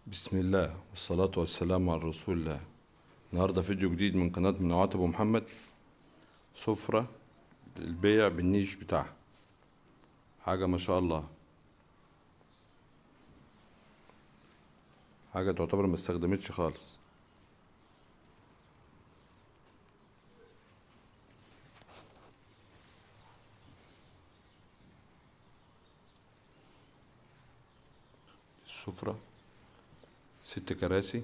بسم الله والصلاة والسلام على رسول الله النهاردة فيديو جديد من قناة منوعات أبو محمد سفرة للبيع بالنيش بتاعها حاجة ما شاء الله حاجة تعتبر ما استخدمتش خالص السفرة ست كراسي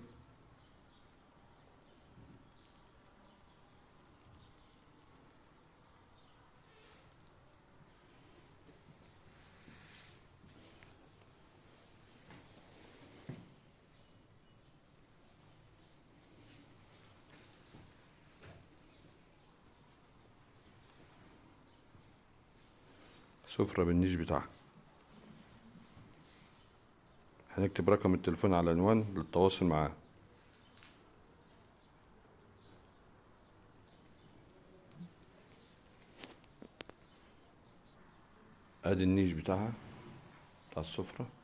سفرة بالنيش بتاعها هنكتب رقم التليفون على العنوان للتواصل معاه ادي النيش بتاعها بتاع السفرة